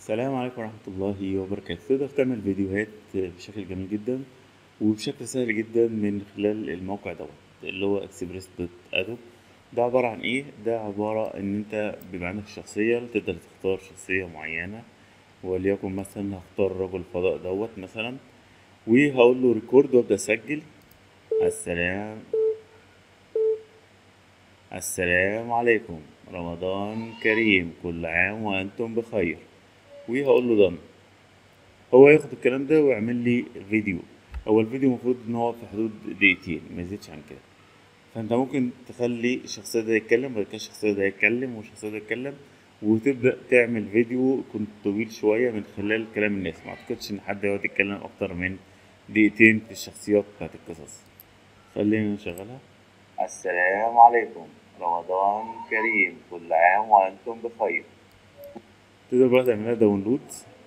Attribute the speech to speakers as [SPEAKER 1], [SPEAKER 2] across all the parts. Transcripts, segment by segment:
[SPEAKER 1] السلام عليكم ورحمة الله وبركاته تقدر تعمل فيديوهات بشكل جميل جدا وبشكل سهل جدا من خلال الموقع دوت اللي هو اكسبريس دوت ادوب ده عبارة عن ايه ده عبارة ان انت بيبقى عندك شخصية تقدر تختار شخصية معينة وليكن مثلا هختار رجل الفضاء دوت مثلا وهقول له ريكورد وابدا اسجل السلام السلام عليكم رمضان كريم كل عام وانتم بخير وهقول له دن هو ياخد الكلام ده ويعمل لي فيديو هو الفيديو المفروض ان هو في حدود دقيقتين ما يزيدش عن كده فانت ممكن تخلي الشخصيه ده يتكلم وبعد كده الشخصيه ده يتكلم والشخصيه ده يتكلم وتبدا تعمل فيديو يكون طويل شويه من خلال كلام الناس ما اعتقدش ان حد يقعد يتكلم اكتر من دقيقتين في الشخصيات بتاعت القصص خلينا نشغلها السلام عليكم رمضان كريم كل عام وانتم بخير تقدر بقى تعملها داونلود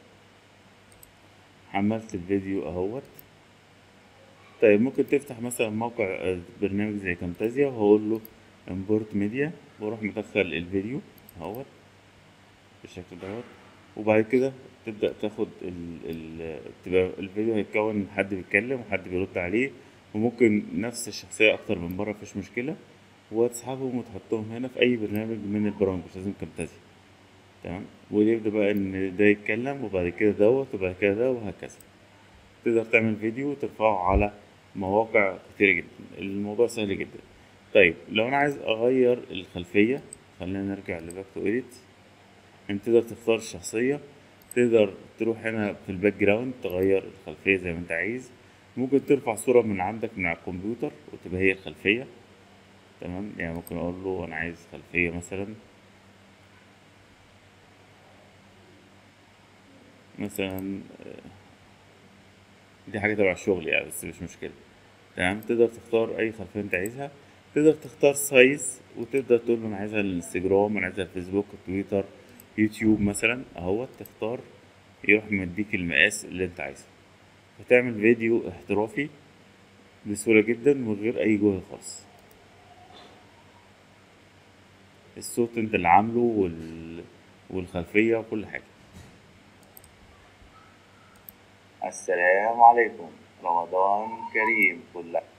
[SPEAKER 1] حملت الفيديو اهوت طيب ممكن تفتح مثلا موقع برنامج زي كامتازيا وهقول له امبورت ميديا واروح مدخل الفيديو اهوت بالشكل دوت وبعد كده تبدأ تاخد ال ال تبقى الفيديو هيتكون من حد بيتكلم وحد بيرد عليه وممكن نفس الشخصية أكتر من مرة مفيش مشكلة وتسحبهم وتحطهم هنا في أي برنامج من البرامج مش لازم كامتازيا تمام ويبدأ بقى إن ده يتكلم وبعد كده دوت وبعد كده ده وهكذا تقدر تعمل فيديو وترفعه على مواقع كتيرة جدا الموضوع سهل جدا طيب لو أنا عايز أغير الخلفية خلينا نرجع لباك تو إيديت أنت تقدر تختار الشخصية تقدر تروح هنا في الباك جراوند تغير الخلفية زي ما أنت عايز ممكن ترفع صورة من عندك من على الكمبيوتر وتبقى هي الخلفية تمام يعني ممكن أقول له أنا عايز خلفية مثلا مثلا دي حاجة تبع الشغل يعني بس مش مشكلة تمام تقدر تختار أي خلفية أنت عايزها تقدر تختار سايز وتقدر تقول له أنا عايزها الانستجرام أنا عايزها الفيسبوك تويتر يوتيوب مثلا أهوت تختار يروح مديك المقاس اللي أنت عايزه هتعمل فيديو احترافي بسهولة جدا من غير أي جهد خالص الصوت انت اللي عامله وال... والخلفية وكل حاجة السلام عليكم رمضان كريم كل